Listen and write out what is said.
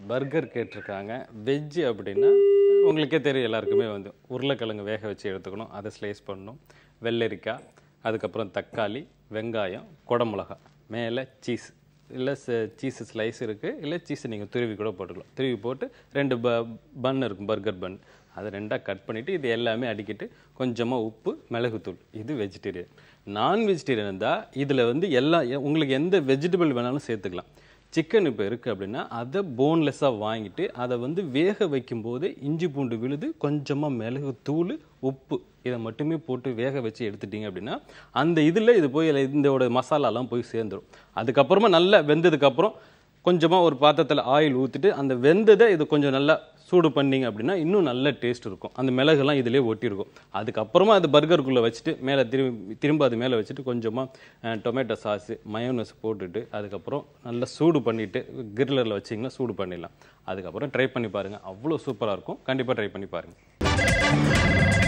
burger கேட்டிருக்காங்க veg அப்படின்னா உங்களுக்கே தெரியும் எல்லாருக்குமே வந்து உருளைக்கிழங்கு வேக வச்சு எடுத்துக்கணும் அதை ஸ்லைஸ் பண்ணணும் வெள்ளரிக்காய் அதுக்கப்புறம் தக்காளி வெங்காயம் குடமிளகா மேலே சீஸ் இல்லை சீஸ் ஸ்லைஸ் இருக்குது இல்லை சீஸ் நீங்கள் துருவி கூட போட்டுக்கலாம் துருவி போட்டு ரெண்டு ப பன் இருக்கும் பர்கர் பன் அதை ரெண்டாக கட் பண்ணிவிட்டு இது எல்லாமே அடிக்கிட்டு கொஞ்சமாக உப்பு மிளகுத்தூள் இது வெஜிடேரியன் நான் வெஜிடேரியன் இருந்தால் இதில் வந்து எல்லா உங்களுக்கு எந்த வெஜிடபிள் வேணாலும் சேர்த்துக்கலாம் சிக்கன் இப்போ இருக்குது அப்படின்னா அதை போன்லெஸ்ஸாக வாங்கிட்டு அதை வந்து வேக வைக்கும்போது இஞ்சி பூண்டு விழுது கொஞ்சமாக மிளகு தூள் உப்பு இதை மட்டுமே போட்டு வேக வச்சு எடுத்துட்டீங்க அப்படின்னா அந்த இதில் இது போய் இதோட மசாலாலாம் போய் சேர்ந்துடும் அதுக்கப்புறமா நல்லா வெந்ததுக்கப்புறம் கொஞ்சமாக ஒரு பாத்திரத்தில் ஆயில் ஊற்றிட்டு அந்த வெந்ததை இது கொஞ்சம் நல்லா சூடு பண்ணீங்க அப்படின்னா இன்னும் நல்ல டேஸ்ட் இருக்கும் அந்த மிளகுலாம் இதிலே ஒட்டியிருக்கும் அதுக்கப்புறமா அது பர்கருக்குள்ளே வச்சுட்டு மேலே திரும்பி திரும்ப அது மேலே வச்சுட்டு கொஞ்சமாக டொமேட்டோ சாஸு மயோனஸ் போட்டுட்டு அதுக்கப்புறம் நல்லா சூடு பண்ணிவிட்டு கிரில்லரில் வச்சிங்கன்னா சூடு பண்ணிடலாம் அதுக்கப்புறம் ட்ரை பண்ணி பாருங்கள் அவ்வளோ சூப்பராக இருக்கும் கண்டிப்பாக ட்ரை பண்ணி பாருங்கள்